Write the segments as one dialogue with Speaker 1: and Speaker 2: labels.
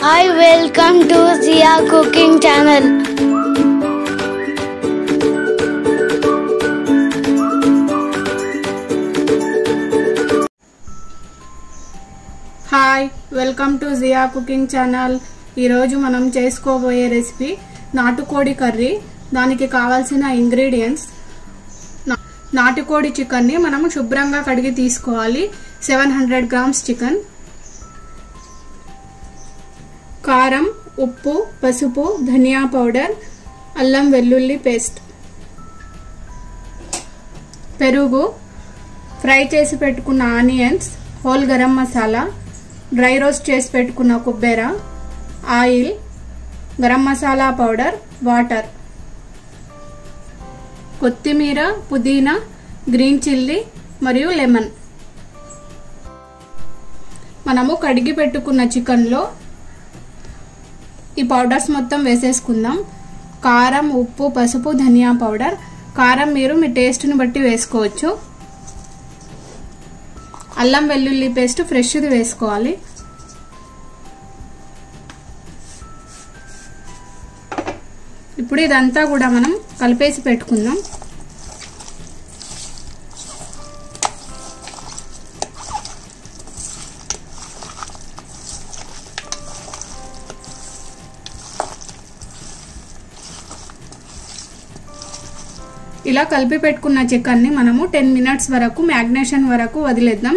Speaker 1: Hi, welcome to Zia Cooking Channel.
Speaker 2: Hi welcome to Zia cooking channel ఈరోజు మనం చేసుకోబోయే recipe నాటుకోడి కర్రీ దానికి కావాల్సిన ఇంగ్రీడియంట్స్ నా- నాటుకోడి చికెన్ని మనం శుభ్రంగా కడిగి తీసుకోవాలి సెవెన్ హండ్రెడ్ గ్రామ్స్ చికెన్ కారం ఉప్పు పసుపు ధనియా పౌడర్ అల్లం వెల్లుల్లి పేస్ట్ పెరుగు ఫ్రై చేసి పెట్టుకున్న onions whole garam masala dry roast చేసి పెట్టుకున్న కొబ్బెర oil garam masala powder water కొత్తిమీర పుదీనా గ్రీన్ చిల్లీ మరియు లెమన్ మనము కడిగి పెట్టుకున్న చికెన్లో ఈ పౌడర్స్ మొత్తం వేసేసుకుందాం కారం ఉప్పు పసుపు ధనియా పౌడర్ కారం మీరు మీ టేస్ట్ని బట్టి వేసుకోవచ్చు అల్లం వెల్లుల్లి పేస్ట్ ఫ్రెష్ది వేసుకోవాలి ఇప్పుడు ఇదంతా కూడా మనం కలిపేసి పెట్టుకుందాం ఇలా కలిపి పెట్టుకున్న చికెన్ని మనము టెన్ మినిట్స్ వరకు మ్యాగ్నేషన్ వరకు వదిలేద్దాం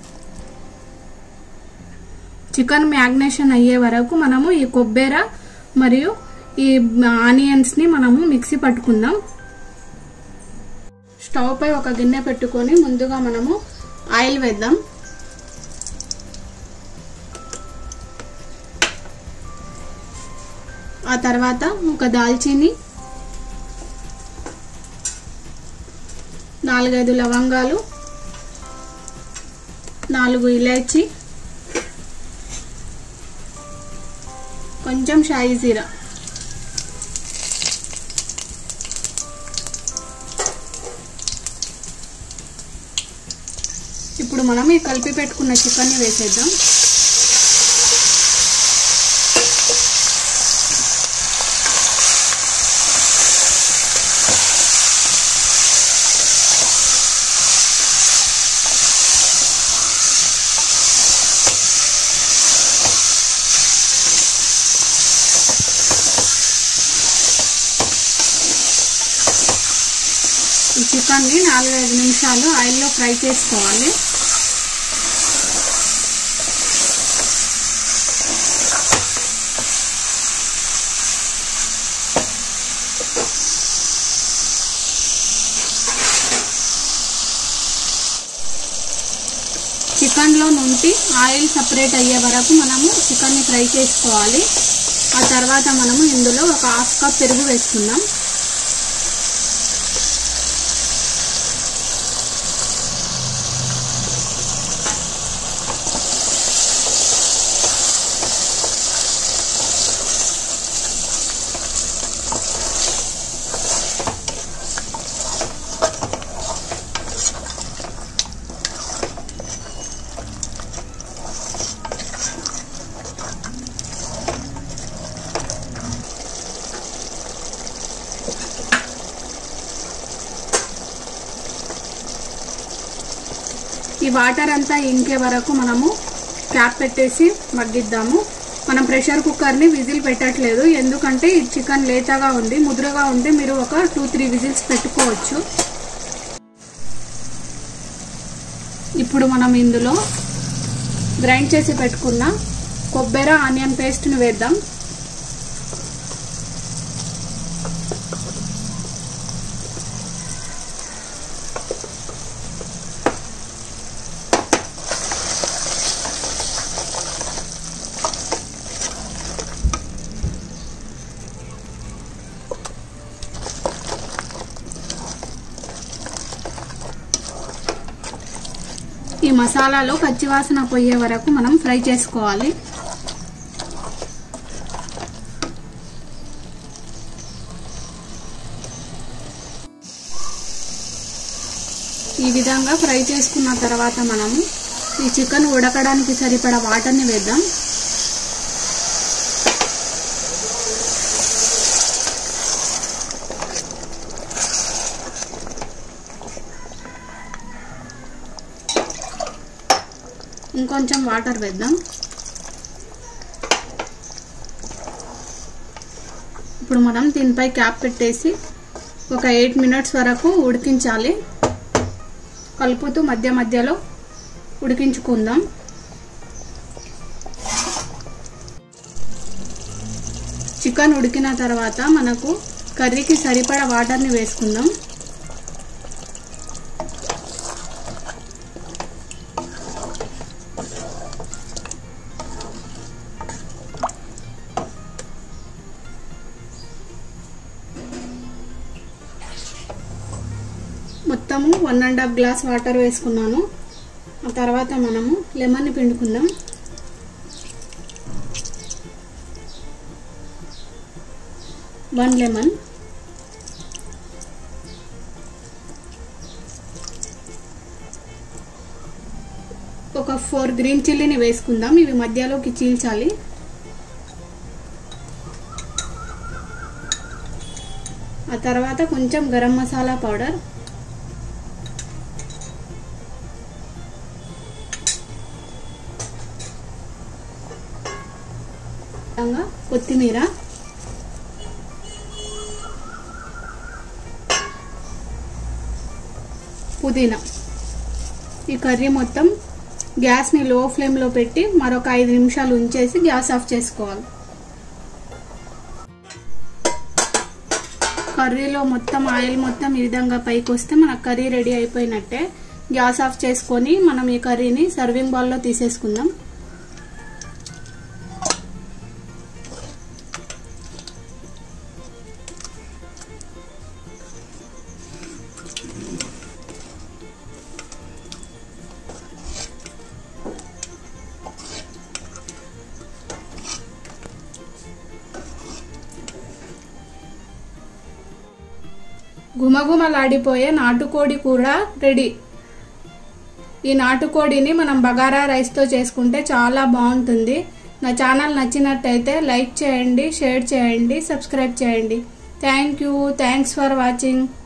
Speaker 2: చికెన్ మ్యాగ్నేషన్ అయ్యే వరకు మనము ఈ కొబ్బెర మరియు ఈ ఆనియన్స్ని మనము మిక్సీ పట్టుకుందాం స్టవ్ పై ఒక గిన్నె పెట్టుకొని ముందుగా మనము ఆయిల్ వేద్దాం ఆ తర్వాత ఒక దాల్చిని నాలుగైదు లవంగాలు నాలుగు ఇలాచి కొంచెం షాయి జీరా ఇప్పుడు మనం ఈ కలిపి పెట్టుకున్న చికెన్ని వేసేద్దాం ఈ చికెన్ని నాలుగైదు నిమిషాలు ఆయిల్లో ఫ్రై చేసుకోవాలి చికెన్లో నుండి ఆయిల్ సపరేట్ అయ్యే వరకు మనము చికెన్ని ఫ్రై చేసుకోవాలి ఆ తర్వాత మనము ఇందులో ఒక హాఫ్ కప్ పెరుగు వేసుకుందాం ఈ వాటర్ అంతా ఇంకే వరకు మనము క్యాప్ పెట్టేసి మగ్గిద్దాము మనం ప్రెషర్ కుక్కర్ని విజిల్ పెట్టట్లేదు ఎందుకంటే ఈ చికెన్ లేతగా ఉంది ముద్రగా ఉంటే మీరు ఒక టూ త్రీ విజిల్స్ పెట్టుకోవచ్చు ఇప్పుడు మనం ఇందులో గ్రైండ్ చేసి పెట్టుకున్న కొబ్బరి ఆనియన్ పేస్ట్ని వేద్దాం ఈ మసాలాలో పచ్చివాసన పోయే వరకు మనం ఫ్రై చేసుకోవాలి ఈ విధంగా ఫ్రై చేసుకున్న తర్వాత మనము ఈ చికెన్ ఉడకడానికి సరిపడా వాటర్ని వేద్దాం ఇంకొంచెం వాటర్ వేద్దాం ఇప్పుడు మనం దీనిపై క్యాప్ పెట్టేసి ఒక ఎయిట్ మినిట్స్ వరకు ఉడికించాలి కలుపుతూ మధ్య మధ్యలో ఉడికించుకుందాం చికెన్ ఉడికిన తర్వాత మనకు కర్రీకి సరిపడా వాటర్ని వేసుకుందాం మొత్తము one and half glass water వేసుకున్నాను ఆ తర్వాత మనము లెమన్ని పిండుకుందాం వన్ లెమన్ ఒక ఫోర్ గ్రీన్ చిల్లీని వేసుకుందాం ఇవి మధ్యలోకి చీల్చాలి ఆ తర్వాత కొంచెం గరం మసాలా పౌడర్ కొత్తిమీర పుదీనా ఈ కర్రీ మొత్తం గ్యాస్ని లో ఫ్లేమ్లో పెట్టి మరొక ఐదు నిమిషాలు ఉంచేసి గ్యాస్ ఆఫ్ చేసుకోవాలి కర్రీలో మొత్తం ఆయిల్ మొత్తం ఈ విధంగా పైకి వస్తే మన కర్రీ రెడీ అయిపోయినట్టే గ్యాస్ ఆఫ్ చేసుకొని మనం ఈ కర్రీని సర్వింగ్ బౌల్లో తీసేసుకుందాం గుమగుమలాడిపోయే నాటుకోడి కూర రెడీ ఈ నాటుకోడిని మనం బగారా రైస్తో చేసుకుంటే చాలా బాగుంటుంది నా ఛానల్ నచ్చినట్టయితే లైక్ చేయండి షేర్ చేయండి సబ్స్క్రైబ్ చేయండి thank you thanks for watching